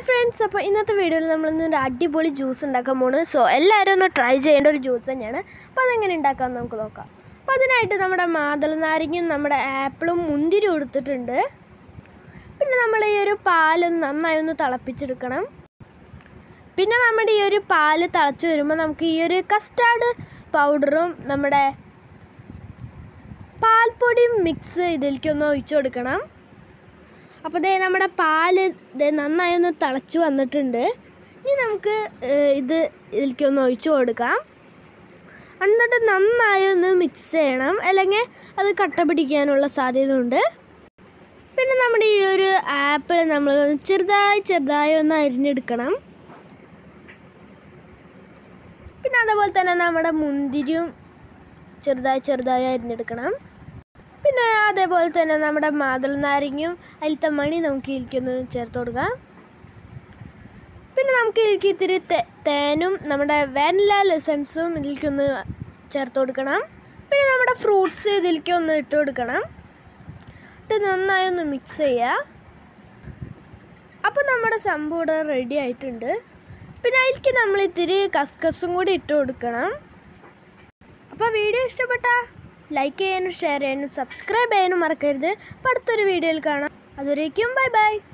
hi friends അപ്പോൾ ഇന്നത്തെ വീഡിയോയിൽ നമ്മളിന്ന് ഒരു അടിപൊളി ജ്യൂസ് ഉണ്ടാക്കാൻ പോണ് സോ എല്ലാവരും ഒന്ന് ട്രൈ ചെയ്യേണ്ട ഒരു ജ്യൂസ് തന്നെയാണ് അപ്പോൾ അതെങ്ങനെ ഉണ്ടാക്കാമെന്ന് നമുക്ക് നോക്കാം അപ്പോൾ അതിനായിട്ട് നമ്മുടെ മാതള നാരങ്ങയും നമ്മുടെ ആപ്പിളും മുന്തിരി കൊടുത്തിട്ടുണ്ട് പിന്നെ നമ്മൾ ഈ ഒരു പാല് നന്നായി ഒന്ന് തിളപ്പിച്ചെടുക്കണം പിന്നെ നമ്മുടെ ഈ ഒരു പാല് തിളച്ച് വരുമ്പോൾ നമുക്ക് ഈ ഒരു കസ്റ്റാർഡ് പൗഡറും നമ്മുടെ പാൽപ്പൊടിയും മിക്സ് ഇതിലേക്കൊന്ന് ഒഴിച്ചു കൊടുക്കണം അപ്പോൾ ദേ നമ്മുടെ പാല് ദേ നന്നായി ഒന്ന് തിളച്ച് വന്നിട്ടുണ്ട് ഇനി നമുക്ക് ഏഹ്, ഇത് ഇതിലേക്കൊന്ന് ഒഴിച്ചു കൊടുക്കാം എന്നിട്ട് നന്നായി ഒന്ന് മിക്സ് ചെയ്യണം അല്ലെങ്കിൽ അത് കട്ട പിടിക്കാനുള്ള സാധ്യതയുണ്ട് പിന്നെ നമ്മുടെ ഈ ഒരു ആപ്പിൾ നമ്മൾ ചെറുതായി ചെറുതായി ഒന്ന് അരിഞ്ഞെടുക്കണം പിന്നെ അതേപോലെ തന്നെ നമ്മുടെ മുന്തിരിയും ചെറുതായി ചെറുതായി അരിഞ്ഞെടുക്കണം പിന്നെ അതേപോലെ തന്നെ നമ്മുടെ മാതള നാരങ്ങയും അതിലത്തെ മണി നമുക്ക് ഇതിലേക്കൊന്ന് ചേർത്ത് കൊടുക്കാം പിന്നെ നമുക്ക് ഇതിലേക്ക് ഇത്തിരി തേ- തേനും നമ്മുടെ വാനില ലെസൻസും ഇതിലേക്കൊന്ന് ചേർത്ത് കൊടുക്കണം പിന്നെ നമ്മുടെ ഫ്രൂട്ട്സ് ഇതിലേക്ക് ഒന്ന് ഇട്ട് കൊടുക്കണം ഇട്ട് നന്നായി ഒന്ന് മിക്സ് ചെയ്യുക അപ്പോൾ നമ്മുടെ സംഭവം ഇവിടെ റെഡി ആയിട്ടുണ്ട് പിന്നെ അതിലേക്ക് നമ്മൾ ഇത്തിരി കസ്കസും കൂടി ഇട്ട് കൊടുക്കണം അപ്പോൾ വീഡിയോ ഇഷ്ടപ്പെട്ടാൽ ലൈക്ക് ചെയ്യാനും ഷെയർ ചെയ്യാനും സബ്സ്ക്രൈബ് ചെയ്യാനും മറക്കരുത് അപ്പോൾ അടുത്തൊരു വീഡിയോയിൽ കാണാം അതുവരേക്കും ബൈ ബൈ